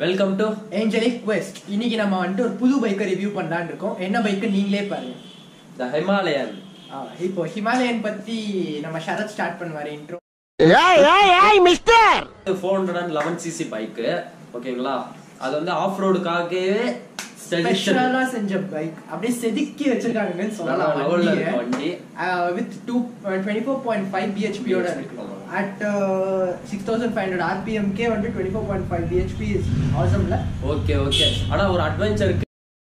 Welcome to Angelique quest இன்னைக்கு நம்ம வந்துட்டு ஒரு புது பைக்கை ரிவ்யூ பண்ணலாம்னு இருக்கோம் என்ன பைக்கு நீங்களே பாருங்க த ஹிமாலயன் ஆ, இப்போ ஹிமாலயன் பத்தி நம்ம ஷரத் ஸ்டார்ட் பண்ணுவாரு intro four hundred and eleven cc bike ஓகேங்களா அது வந்து ஆஃப் ரோடுக்காகவே ஸ்பெஷலா செஞ்ச பைக் அப்படியே செதுக்கி வச்சிருக்காங்கன்னு சொல்லலாம் லெவல்ல இருக்கு வண்டி with two twenty four point five பிஹெச்பியோட இருக்கு ஆமா. At six thousand five hundred ஆர்பிஎம்கே வந்து twenty four point five BHP is ஆசம்ல ஓகே ஓகே ஆனா ஒரு அட்வென்ச்சருக்கு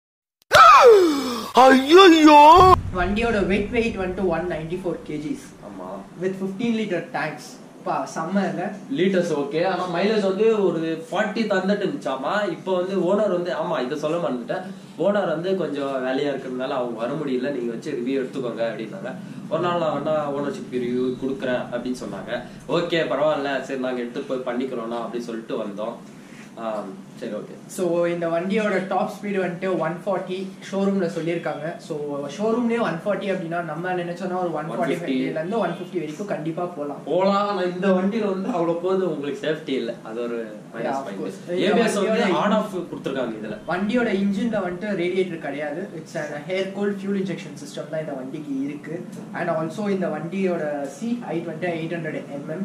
வண்டியோட வெயிட் வெயிட் வந்துட்டு ஒன் நைன்டி ஃபோர் கேஜிஸ் ஆமா வித் ஃபிஃப்டீன் லிட்டர் டேங்க்ஸ் பா செம்ம இல்ல லீட்டர்ஸ் ஓகே ஆனா மைலேஜ் வந்து ஒரு ஃபார்ட்டி தந்துட்டு இருந்துச்சாமா இப்போ வந்து ஓனர் வந்து ஆமா இதை சொல்ல மறந்துட்டேன் ஓனர் வந்து கொஞ்சம் வேலையா இருக்கிறதுனால அவங்க வர முடியல நீங்க வச்சு ரிவ்யூ எடுத்துக்கோங்க அப்படின்னாங்க ஒரு நாள் நான் வேணா ஓனர்ஷிப் ரிவ்யூ கொடுக்குறேன் அப்படின்னு சொன்னாங்க ஓகே பரவாயில்ல சரி நாங்க எடுத்து போய் பண்ணிக்கிறோம்னா அப்படின்னு சொல்லிட்டு வந்தோம் ஆம், சரி ஓகே ஸோ இந்த வண்டியோட டாப் ஸ்பீடு வந்துட்டு ஒன் ஃபார்ட்டி ஷோரூம்ல சொல்லியிருக்காங்க ஸோ ஷோரூம்லேயே ஒன் ஃபார்ட்டி அப்படின்னா நம்ம நினைச்சோன்னா ஒரு ஒன் ஃபார்ட்டி 150 இருந்து ஒன் ஃபிஃப்டி வரைக்கும் கண்டிப்பா போகலாம் போலாம் ஆனா இந்த வண்டியில வந்து அவ்வளவு போது உங்களுக்கு சேஃப்டி இல்ல அது ஒரு Yeah, of course. இந்த ஏபிஎஸ் வந்து வண்டியோட ஆன் ஆஃப் கொடுத்துருக்காங்க இதுல வண்டியோட இன்ஜின்ல வந்துட்டு ரேடியேட்டர் கிடையாது it's air cool fuel injection system தான் இந்த வண்டிக்கு இருக்கு அண்ட் ஆல்சோ இந்த வண்டியோட சி ஹைட் வந்துட்டு எயிட் ஹண்ட்ரட் எம்எம்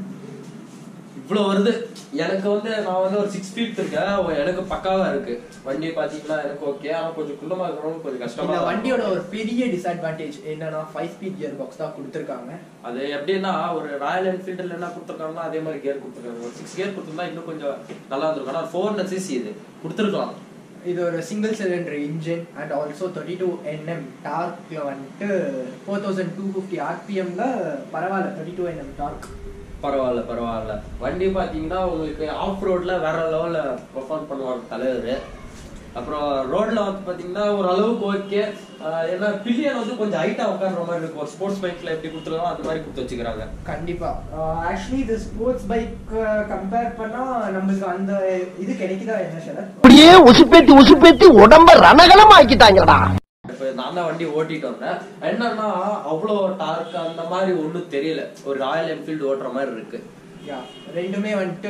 இவ்வளவு வருது எனக்கு வந்து நான் வந்து ஒரு சிக்ஸ் ஃபீட் இருக்கேன் ஓ, எனக்கு பக்காவா இருக்கு வண்டி பாத்தீங்கன்னா எனக்கு ஓகே ஆனா கொஞ்சம் குள்ளமா இருக்கிறவங்க கொஞ்சம் கஷ்டமா இந்த தான் வண்டியோட இருக்கும். ஒரு பெரிய டிஸ்அட்வான்டேஜ் என்னன்னா ஃபைவ் ஸ்பீட் கியர் பாக்ஸ் தான் கொடுத்துருக்காங்க அது எப்படின்னா ஒரு ராயல் என்ஃபீல்டுல என்ன கொடுத்துருக்காங்களோ அதே மாதிரி கியர் கொடுத்துருக்காங்க ஒரு சிக்ஸ் கியர் கொடுத்துருந்தா இன்னும் கொஞ்சம் நல்லா இருந்திருக்கும் ஆனா ஃபோர் ஹண்ட்ரட் சிசி இது கொடுத்துருக்கலாம் இது ஒரு single cylinder engine and also thirty two NM டார்க்ல வந்துட்டு ஃபோர் தௌசண்ட் டூ ஃபிஃப்டி ஆர்பிஎம்ல பரவாயில்ல தேர்ட்டி டூ என்எம் டார்க் பரவாயில்ல பரவாயில்ல வண்டி பாத்தீங்கன்னா உங்களுக்கு ஆஃப் ரோட்ல வேற லெவல்ல பெர்ஃபார்ம் பண்ணுவாங்க தலைவர் அப்புறம் ரோட்ல வந்து பாத்தீங்கன்னா ஒரு அளவுக்கு ஓகே ஏன்னா பில்லியன் வந்து கொஞ்சம் ஹைட்டா உட்கார்ற மாதிரி இருக்கும் ஒரு ஸ்போர்ட்ஸ் பைக்ல எப்படி கொடுத்துருக்காங்க அந்த மாதிரி கொடுத்து வச்சுக்கிறாங்க கண்டிப்பா ஆக்சுவலி இது ஸ்போர்ட்ஸ் பைக் கம்பேர் பண்ணா நம்மளுக்கு அந்த இது கிடைக்குதா என்ன சரத் அப்படியே உசுப்பேத்தி உசுப்பேத்தி உடம்ப ரணகலம் ஆக்கிட்டாங்கடா இப்ப நான் தான் வண்டி ஓட்டிட்டு வந்தேன் என்னன்னா அவ்வளோ டார்க் அந்த மாதிரி ஒண்ணும் தெரியல ஒரு ராயல் என்ஃபீல்டு ஓட்டுற மாதிரி இருக்கு யா ரெண்டுமே வந்துட்டு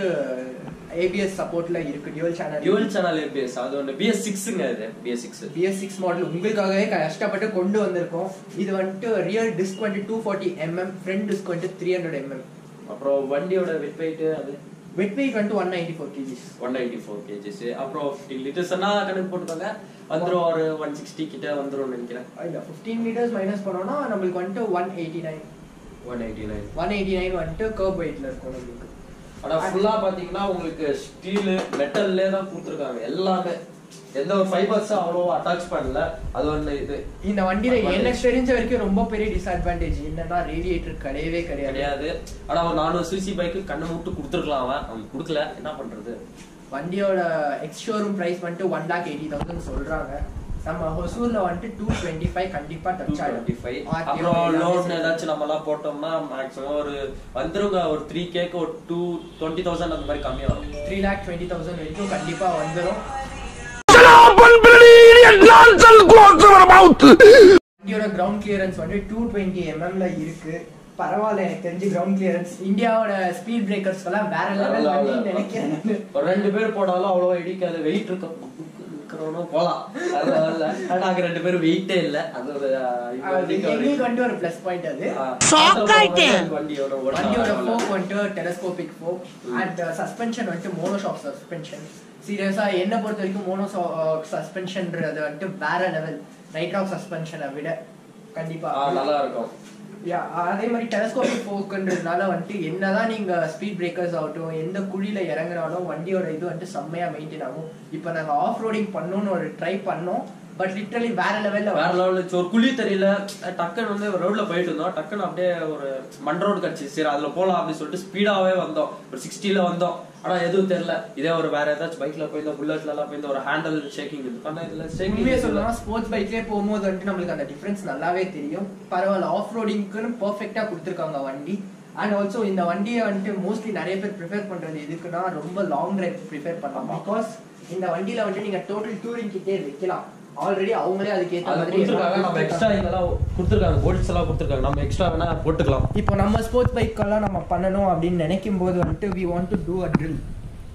ஏபிஎஸ் சப்போர்ட்ல இருக்கு dual channel dual channel ABS அது ஒன்று பிஎஸ் சிக்ஸுங்க இது BS six BS six model உங்களுக்காகவே கஷ்டப்பட்டு கொண்டு வந்திருக்கோம் இது வந்துட்டு ரியல் டிஸ்க் வந்துட்டு two forty mm front disc வந்துட்டு த்ரீ ஹண்ட்ரட் எம்எம் அப்புறம் வண்டியோட வெட் வெயிட் அது வெட் வெயிட் வந்துட்டு one ninety four kgs one ninety four kgs அப்புறம் ஃபிஃப்டீன் லிட்டர்ஸ்னா கணக்கு போட்டுக்கோங்க வந்துரும் ஒரு ஒன் சிக்ஸ்டி கிட்ட வந்துரும் நினைக்கிறேன் இல்ல ஃபிஃப்டீன் மீட்டர்ஸ் மைனஸ் பண்ணோம்னா நம்மளுக்கு வந்துட்டு one eighty nine one eighty nine one eighty nine வந்துட்டு கர்ப் வெயிட்ல இருக்கும் நம்மளுக்கு ஆனா ஃபுல்லா பாத்தீங்கன்னா உங்களுக்கு ஸ்டீல் மெட்டல்லே தான் கொடுத்துருக்காங்க எல்லாமே எந்த ஒரு ஃபைபர்ஸும் அவ்வளோ அட்டாச் பண்ணல அது ஒன்று இது இந்த வண்டியில எனக்கு தெரிஞ்ச வரைக்கும் ரொம்ப பெரிய டிஸ்அட்வான்டேஜ் என்னன்னா ரேடியேட்டர் கிடையவே கிடையாது கிடையாது ஆனா ஒரு நானூறு சிசி பைக்கு கண்ணை விட்டு கொடுத்துருக்கலாம் அவன் அவன் கொடுக்கல என்ன பண்றது வண்டியோட எக்ஸ் ஷோரூம் பிரைஸ் வந்துட்டு ஒன் லேக் எயிட்டி தௌசண்ட் சொல்றாங்க நம்ம ஹொசூர்ல வந்துட்டு டூ டுவெண்ட்டி ஃபைவ் கண்டிப்பா டச் ஆயிடும் 225. அப்புறம் லோன் ஏதாச்சும் நம்ம எல்லாம் போட்டோம்னா மேக்ஸிமம் ஒரு வந்துருங்க ஒரு த்ரீ கேக்கு ஒரு டூ டுவெண்ட்டி தௌசண்ட் அந்த மாதிரி கம்மியா வரும் த்ரீ லேக் டுவெண்ட்டி தௌசண்ட் வரைக்கும் கண்டிப்பா வந்துடும் வண்டியோட கிரவுண்ட் கிளியரன்ஸ் வந்து டூ டுவெண்ட்டி எம்எம்ல இருக்கு பரவாயில்ல எனக்கு தெரிஞ்சு கிரவுண்ட் கிளியரன்ஸ் இந்தியாவோட ஸ்பீட் பிரேக்கர்ஸ் எல்லாம் வேற லெவல் பண்ணி நினைக்கிறேன் நானு. ஒரு ரெண்டு பேர் போனாலும் அவ்வளவா இடிக்காது வெயிட் இருக்க இருக்கிறவனும் போலாம் அது நல்ல. ஆனா அங்க ரெண்டு பேரும் வெயிட்டே இல்ல அது ஒரு ஆஹ், இப்ப அது வண்டிக்கு ஒரு- எங்களுக்கு வந்து ஒரு ப்ளஸ் பாயிண்ட் அது ஆஹ், Shock ஆயிட்டேன். வண்டியோட ஓட்ட வண்டியோட வரல. ஃபோக் வந்துட்டு டெலஸ்கோபிக் ஃபோக் அண்ட் சஸ்பென்ஷன் வந்துட்டு மோனோஷாக் சஸ்பென்ஷன் சீரியஸா என்ன பொறுத்த வரைக்கும் மோனோ சஸ்பென்ஷன்ன்றது வந்துட்டு வேற லெவல் நைட்ராக் சஸ்பென்ஷனை விட கண்டிப்பா ஆஹ், நல்லா இருக்கும் Yeah, அதே மாதிரி டெலஸ்கோபிக் ஃபோக்குன்றதுனால வந்துட்டு என்னதான் நீங்க ஸ்பீட் பிரேக்கர்ஸ் ஆகட்டும் எந்த குழியில இறங்குனாலும் வண்டியோட இது வந்துட்டு செம்மையா மெயின்டைன் ஆகும் இப்போ நாங்க ஆஃப் ரோடிங் பண்ணணும்னு ஒரு ட்ரை பண்ணோம் பட் லிட்டரலி வேற லெவல்ல வேற லெவல்ல ஒரு குழி தெரியல டக்குன்னு வந்து ரோட்ல போயிட்டு இருந்தோம் டக்குன்னு அப்படியே ஒரு மண் ரோடு கிடச்சி சரி அதுல போலாம் அப்படின்னு சொல்லிட்டு ஸ்பீடாவே வந்தோம் ஒரு சிக்ஸ்டில வந்தோம் ஆனா எதுவும் தெரியல இதே ஒரு வேற ஏதாச்சும் பைக்ல போயிருந்தா புல்லட்ல எல்லாம் போயிருந்தா ஒரு ஹேண்டல் ஷேக்கிங் இருக்கு ஆனா இதுல உண்மையை ஷேக்கிங் சொல்லலாம் ஸ்போர்ட்ஸ் பைக்லேயே போகும்போது வந்துட்டு நம்மளுக்கு அந்த டிஃபரன்ஸ் நல்லாவே தெரியும் பரவாயில்ல ஆஃப் ரோடிங்க்குன்னு பர்ஃபெக்டா கொடுத்துருக்காங்க வண்டி அண்ட் ஆல்சோ இந்த வண்டியை வந்துட்டு மோஸ்ட்லி நிறைய பேர் ப்ரிஃபர் பண்றது எதுக்குன்னா ரொம்ப லாங் டிரைவ் ப்ரிஃபர் பண்ணலாம் பிகாஸ் இந்த வண்டியில வந்துட்டு நீங்க டோட்டல் டூரிங் கிட்டே வைக்கலாம் ஆல்ரெடி அவங்களே அதுக்கேற்ற அது மாதிரி கொடுத்துருக்காங்க நம்ம எக்ஸ்ட்ரா இதெல்லாம் கொடுத்துருக்காங்க போல்ட்ஸ் எல்லாம் கொடுத்துருக்காங்க நம்ம எக்ஸ்ட்ரா வேணா போட்டுக்கலாம் இப்போ நம்ம ஸ்போர்ட்ஸ் பைக்கெல்லாம் நம்ம பண்ணணும் அப்படின்னு நினைக்கும் போது வந்துட்டு we want to do a drill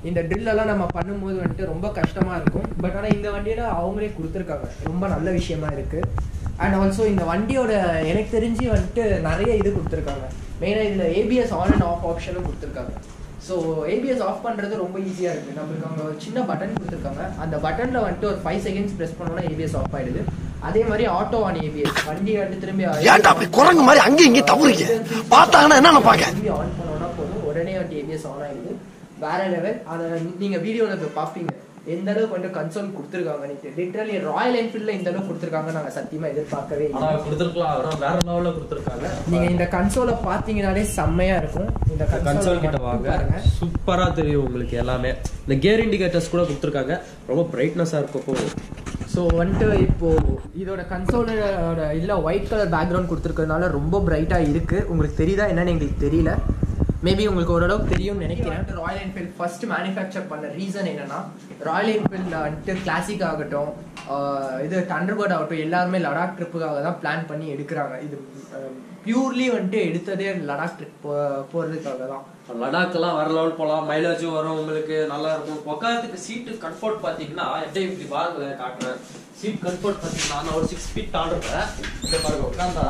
இந்த drill எல்லாம் நம்ம பண்ணும்போது வந்துட்டு ரொம்ப கஷ்டமா இருக்கும் பட் ஆனால் இந்த வண்டியில அவங்களே கொடுத்துருக்காங்க ரொம்ப நல்ல விஷயமா இருக்கு அண்ட் ஆல்சோ இந்த வண்டியோட எனக்கு தெரிஞ்சு வந்துட்டு நிறைய இது கொடுத்துருக்காங்க மெயினாக இதில் ஏபிஎஸ் ஆன் அண்ட் ஆஃப் ஆப்ஷனும் கொடுத்துருக்காங்க ஸோ ஏபிஎஸ் ஆஃப் பண்ணுறது ரொம்ப ஈஸியாக இருக்குது நம்மளுக்கு அங்கே ஒரு சின்ன பட்டன் கொடுத்துருக்காங்க அந்த பட்டனில் வந்துட்டு ஒரு ஃபைவ் செகண்ட்ஸ் ப்ரெஸ் பண்ணோன்னா ஏபிஎஸ் ஆஃப் ஆயிடுது அதே மாதிரி ஆட்டோ ஆன் ஏபிஎஸ் வண்டி வந்துட்டு திரும்பி ஏன்டா அப்படி குரங்கு மாதிரி அங்கேயும் இங்கேயும் தவறுங்க? பார்த்தாங்கன்னா என்ன நினைப்பாங்க? திரும்பி ஆன் பண்ணோம்னா போதும் உடனே வண்டி ஏபிஎஸ் ஆன் ஆயிடுது வேற லெவல் அதை நீங்க வீடியோல போய் பார்ப்பீங்க எந்த அளவுக்கு வந்து கன்சோல் கொடுத்துருக்காங்க நீங்க லிட்டரலி ராயல் என்ஃபீல்ட்ல இந்த அளவுக்கு கொடுத்துருக்காங்க நாங்க சத்தியமா எதிர்பார்க்கவே ஆனா இல்லை கொடுத்துருக்கலாம் ஆனா வேற லெவல்ல கொடுத்துருக்காங்க நீங்க இந்த கன்சோலை பாத்தீங்கனாலே செம்மையா இருக்கும் இந்த கன்சோல் கிட்ட வாங்க பாருங்க சூப்பரா தெரியும் உங்களுக்கு எல்லாமே இந்த கியர் இண்டிகேட்டர்ஸ் கூட கொடுத்துருக்காங்க ரொம்ப பிரைட்னஸா இருக்கும் ஸோ வந்துட்டு இப்போ இதோட கன்சோலோட இதில் ஒயிட் கலர் பேக்ரவுண்ட் கொடுத்துருக்கறதுனால ரொம்ப பிரைட்டாக இருக்கு உங்களுக்கு தெரியுதா என்னன்னு எங்களுக்கு தெரியல மேபி உங்களுக்கு ஓரளவுக்கு தெரியும்னு நினைக்கிறேன் ராயல் என்ஃபீல்ட் ஃபர்ஸ்ட் மேனுஃபேக்சர் பண்ண ரீசன் என்னன்னா ராயல் என்ஃபீல்டில் வந்துட்டு கிளாசிக் ஆகட்டும் ஆஹ் இது தண்டர்பர்ட் ஆகட்டும் எல்லாருமே லடாக் ட்ரிப்புக்காக தான் பிளான் பண்ணி எடுக்கிறாங்க இது பியூர்லி வந்துட்டு எடுத்ததே லடாக் ட்ரிப் போகிறதுக்காக தான் லடாக்லாம் வர லெவல் போலாம் மைலேஜும் வரும் உங்களுக்கு நல்லா இருக்கும் உட்காரத்துக்கு சீட்டு கம்ஃபர்ட் பாத்தீங்கன்னா எப்படி இப்படி பாருங்க காட்டுறேன் சீட் கம்ஃபர்ட் பாத்தீங்கன்னா நான் ஒரு சிக்ஸ் ஃபீட் ஆடுறேன் இந்த பாருங்க உட்காந்தா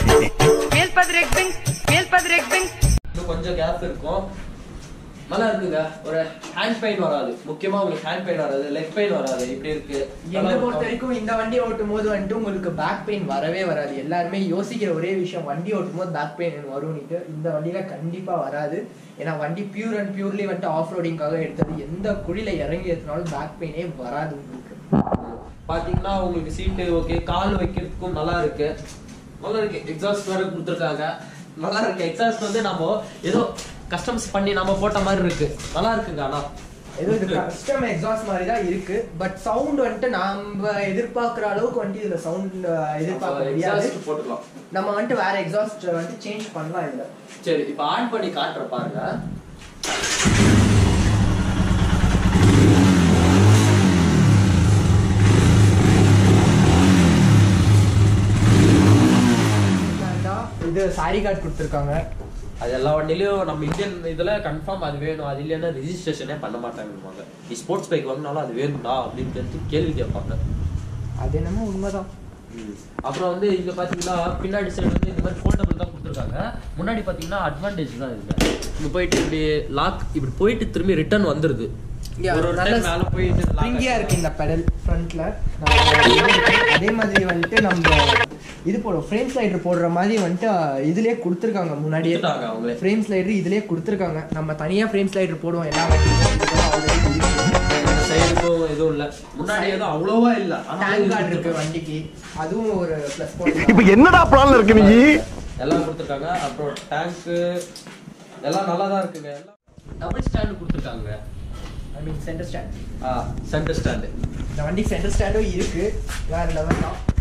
Meel padrekbing, meel padrekbing. இன்னும் கொஞ்சம் கேப் இருக்கும் நல்லா இருக்குங்க ஒரு ஹேண்ட் பெயின் வராது முக்கியமா உங்களுக்கு ஹேண்ட் பெயின் வராது லெக் பெயின் வராது இப்படி இருக்கு என்னை பொறுத்த வரைக்கும் இந்த வண்டி ஓட்டும் போது வந்துட்டு உங்களுக்கு பேக் பெயின் வரவே வராது எல்லாருமே யோசிக்கிற ஒரே விஷயம் வண்டி ஓட்டும் போது பேக் பெயின் வரும்னுட்டு இந்த வண்டியில கண்டிப்பா வராது ஏன்னா வண்டி பியூர் அண்ட் பியூர்லி வந்துட்டு ஆஃப் ரோடிங்காக எடுத்தது எந்த குழியில இறங்கி எடுத்தனாலும் பேக் பெயினே வராது உங்களுக்கு பாத்தீங்கன்னா உங்களுக்கு சீட்டு ஓகே கால் வைக்கிறதுக்கும் நல்லா இருக்கு நல்லா இருக்கு எக்ஸாஸ்ட் வேற கொடுத்துருக்காங்க நல்லா இருக்கு எக்ஸாஸ்ட் வந்து நம்ம ஏதோ கஸ்டம்ஸ் பண்ணி நம்ம போட்ட மாதிரி இருக்கு நல்லா இருக்குங்க ஆனா ஏதோ இது கஸ்டம் எக்ஸாஸ்ட் மாதிரி தான் இருக்கு பட் சவுண்ட் வந்துட்டு நாம எதிர்பார்க்குற அளவுக்கு வந்துட்டு இதுல சவுண்ட் எதிர்பார்க்க முடியாது எக்ஸாஸ்ட் போட்டுக்கலாம் நம்ம வந்துட்டு வேற எக்ஸாஸ்ட் வந்துட்டு சேஞ்ச் பண்ணலாம் இதுல சரி இப்போ ஆன் பண்ணி காட்டுற பாருங்க இது சாரி கார்டு கொடுத்துருக்காங்க அது எல்லா வண்டிலையும் நம்ம இந்தியன் இதுல கன்ஃபார்ம் அது வேணும் அது இல்லைன்னா ரெஜிஸ்ட்ரேஷனே பண்ண மாட்டாங்க நீ ஸ்போர்ட்ஸ் பைக் வாங்கினாலும் அது வேணும்டா அப்படின்னு கேட்டு கேள்வி கேட்பாங்க அது என்னமோ உண்மைதான் அப்புறம் வந்து இங்க பாத்தீங்கன்னா பின்னாடி சைடு வந்து இந்த மாதிரி ஃபோல்டபிள் தான் கொடுத்துருக்காங்க முன்னாடி பாத்தீங்கன்னா அட்வான்டேஜ் தான் இருக்கு இங்க போயிட்டு இப்படி லாக் இப்படி போயிட்டு திரும்பி ரிட்டர்ன் வந்துருது Yeah, ஒரு ஒரு நல்ல time மேல போயிட்டு lock ஸ்ப்ரிங்கியா இருக்கு இந்த பெடல் ஃப்ரண்ட்ல அதே மாதிரி வந்துட்டு நம்ம இது போடுறோம் ஃப்ரேம் ஸ்லைடர் போடுற மாதிரி வந்துட்டு அஹ், இதுலயே கொடுத்துருக்காங்க முன்னாடியே கொடுத்துட்டாங்க அவங்களே. ஃப்ரேம் ஸ்லைடர் இதுலயே கொடுத்துருக்காங்க நம்ம தனியா ஃப்ரேம் ஸ்லைடர் போடுவோம் எல்லா வண்டிக்கும் இந்த சைடுக்கும் எதுவும் இல்ல முன்னாடி எதுவும் அவ்வளவா இல்ல ஆனா டேங்க் இது கார்டு இருக்கு வண்டிக்கு அதுவும் ஒரு ப்ளஸ் பாயிண்ட் இப்ப என்னடா பிளான்ல இருக்கு நீ எல்லாம் கொடுத்துருக்காங்க அப்புறம் டேங்க்கு எல்லாம் நல்லா தான் இருக்குங்க டபுள் ஸ்டாண்டு கொடுத்துருக்காங்க ஐ மீன் சென்டர் ஸ்டாண்ட் ஆ சென்டர் ஸ்டாண்டு இந்த வண்டிக்கு சென்டர் ஸ்டாண்டும் இருக்கு வேற லெவல் தான்